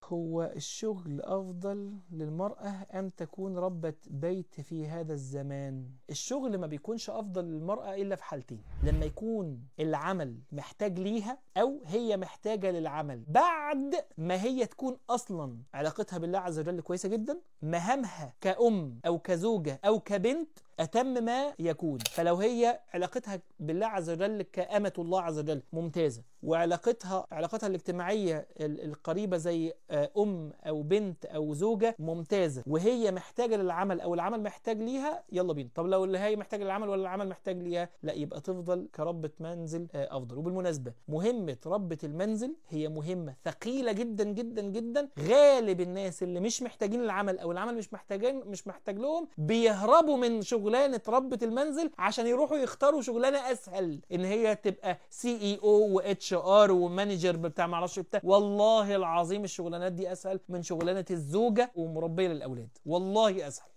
هو الشغل أفضل للمرأة أم تكون ربة بيت في هذا الزمان الشغل ما بيكونش أفضل للمرأة إلا في حالتين لما يكون العمل محتاج ليها أو هي محتاجة للعمل بعد ما هي تكون أصلا علاقتها بالله عز وجل كويسة جدا مهامها كأم أو كزوجة أو كبنت أتم ما يكون فلو هي علاقتها بالله عز وجل كأمة الله عز وجل ممتازة وعلاقتها علاقتها الاجتماعية القريبة زي أم أو بنت أو زوجة ممتازة وهي محتاجة للعمل أو العمل محتاج ليها يلا بينا طب لو اللي هي محتاجة للعمل ولا العمل محتاج ليها لا يبقى تفضل كربة منزل أفضل وبالمناسبة مهمة ربة المنزل هي مهمة ثقيلة جدا جدا جدا غالب الناس اللي مش محتاجين العمل أو العمل مش محتاجين مش محتاج لهم بيهربوا من شغلانة ربة المنزل عشان يروحوا يختاروا شغلانة أسهل إن هي تبقى سي اي او واتش ار ومانجر بتاع معرفش بتاع والله العظيم الشغلانات دي اسهل من شغلانه الزوجه ومربيه للاولاد والله اسهل